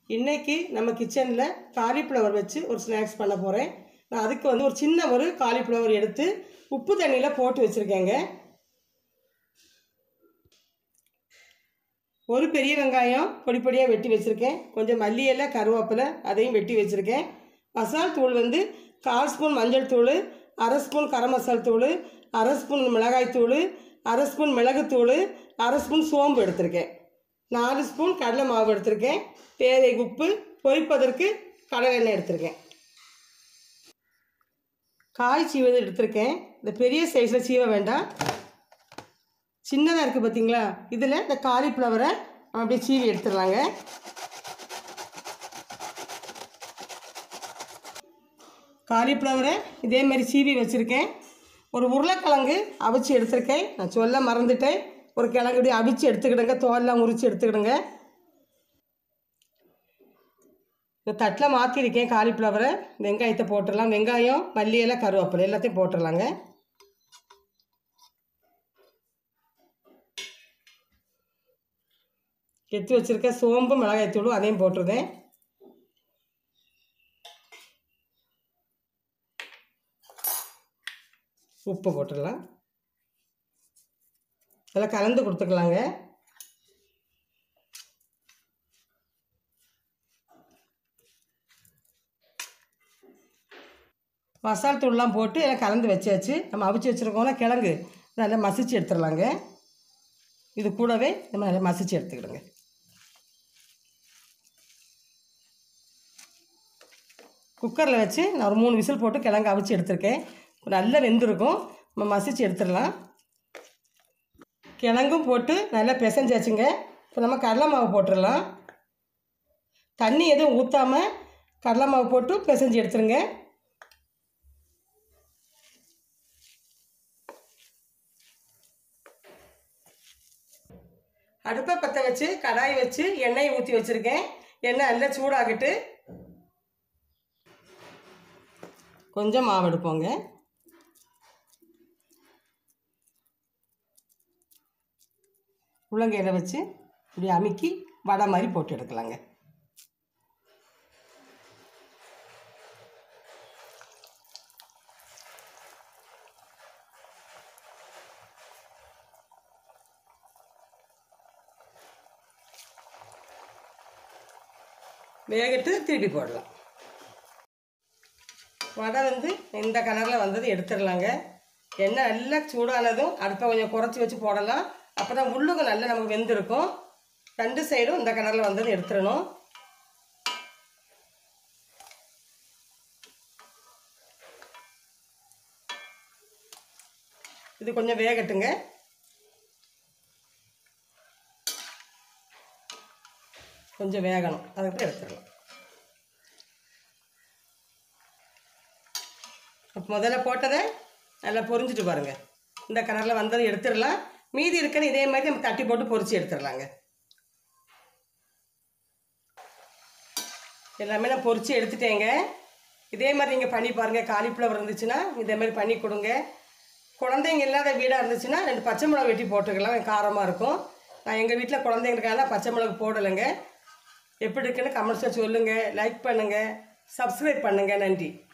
இன்னைக்கு நம்ம கிச்சனில் காலிஃப்ளவர் வச்சு ஒரு ஸ்நாக்ஸ் பண்ண போகிறேன் நான் அதுக்கு வந்து ஒரு சின்ன ஒரு காலிஃப்ளவர் எடுத்து உப்பு தண்ணியில் போட்டு வச்சுருக்கேங்க ஒரு பெரிய வெங்காயம் பொடி பொடியாக வெட்டி வச்சுருக்கேன் கொஞ்சம் மல்லி இலை கருவேப்பிலை அதையும் வெட்டி வச்சுருக்கேன் மசால் தூள் வந்து கால் ஸ்பூன் மஞ்சள் தூள் அரை ஸ்பூன் கரம் மசால் தூள் அரை ஸ்பூன் மிளகாய் தூள் அரை ஸ்பூன் மிளகுத்தூள் அரை ஸ்பூன் சோம்பு எடுத்திருக்கேன் நாலு ஸ்பூன் கடலை மாவு எடுத்திருக்கேன் தேவை உப்பு பொரிப்பதற்கு கடலை எண்ணெய் எடுத்திருக்கேன் காய் சீவது எடுத்திருக்கேன் இந்த பெரிய சைஸில் சீவ வேண்டாம் சின்னதாக இருக்குது பார்த்தீங்களா இதில் இந்த காலிஃப்ளவரை நம்ம அப்படியே சீவி எடுத்துடலாங்க காலிஃப்ளவரை இதே மாதிரி சீவி வச்சுருக்கேன் ஒரு உருளைக்கிழங்கு அவிச்சு எடுத்திருக்கேன் நான் சொல்ல மறந்துட்டேன் ஒரு கிழங்கு இப்படி அவிச்சு எடுத்துக்கிடுங்க தோலெலாம் உரித்து எடுத்துக்கிடுங்க இந்த தட்டில் மாற்றிருக்கேன் காலிஃப்ளவரை வெங்காயத்தை போட்டுடலாம் வெங்காயம் மல்லி இலை கருவேப்பிலை எல்லாத்தையும் போட்டுடலாங்க எடுத்து வச்சுருக்க சோம்பு மிளகாய்த்தூளும் அதையும் போட்டுருதேன் உப்பு போட்டுடலாம் இதெல்லாம் கலந்து கொடுத்துக்கலாங்க மசால் தூள்லாம் போட்டு எல்லாம் கலந்து வச்சாச்சு நம்ம அவிச்சு வச்சுருக்கோம்னா கிழங்கு நல்லா மசிச்சு எடுத்துடலாங்க இது கூடவே நம்ம நல்லா மசிச்சு எடுத்துக்கிடுங்க குக்கரில் வச்சு நான் ஒரு மூணு விசில் போட்டு கிழங்கு அவிச்சு எடுத்திருக்கேன் நல்லா வெந்திருக்கும் நம்ம மசிச்சு எடுத்துடலாம் கிழங்கும் போட்டு நல்லா பிசைஞ்சாச்சுங்க இப்போ நம்ம கடலை மாவு போட்டுடலாம் தண்ணி எதுவும் ஊற்றாமல் கடலை மாவு போட்டு பிசைஞ்சு எடுத்துருங்க அடுப்பை பற்ற வச்சு கடாய் வச்சு எண்ணெயை ஊற்றி வச்சுருக்கேன் எண்ணெய் நல்லா சூடாகிட்டு கொஞ்சம் மாவு எடுப்போங்க உள்ளங்கையில் வச்சு இப்படி அமுக்கி வடை மாதிரி போட்டு எடுக்கலாங்க வேகட்டு திருப்பி போடலாம் வடை வந்து இந்த கலரில் வந்தது எடுத்துடலாங்க எண்ணெய் நல்லா சூடானதும் அடுப்பை கொஞ்சம் குறைச்சி வச்சு போடலாம் அப்போ தான் உள்ளுக்கு நல்லா நமக்கு வெந்திருக்கும் ரெண்டு சைடும் இந்த கலரில் வந்தது எடுத்துடணும் இது கொஞ்சம் வேகட்டுங்க கொஞ்சம் வேகணும் அதுக்கு எடுத்துடலாம் அப்போ முதல்ல போட்டதை நல்லா பொரிஞ்சிட்டு பாருங்கள் இந்த கலரில் வந்ததை எடுத்துடலாம் மீதி இருக்கிற இதே மாதிரி நம்ம தட்டி போட்டு பொரிச்சு எடுத்துடலாங்க எல்லாமே நான் பொரிச்சு எடுத்துட்டேங்க இதே மாதிரி நீங்கள் பண்ணி பாருங்கள் காலிஃப்ளவர் இருந்துச்சுன்னா இதே மாதிரி பண்ணி கொடுங்க குழந்தைங்க இல்லாத வீடாக இருந்துச்சுன்னா ரெண்டு பச்சை மிளகா வெட்டி போட்டுக்கலாம் காரமாக இருக்கும் நான் எங்கள் வீட்டில் குழந்தைங்களுக்காக பச்சை மிளகு போடலைங்க எப்படி இருக்குன்னு கமெண்ட்ஸில் சொல்லுங்கள் லைக் பண்ணுங்கள் சப்ஸ்கிரைப் பண்ணுங்கள் நன்றி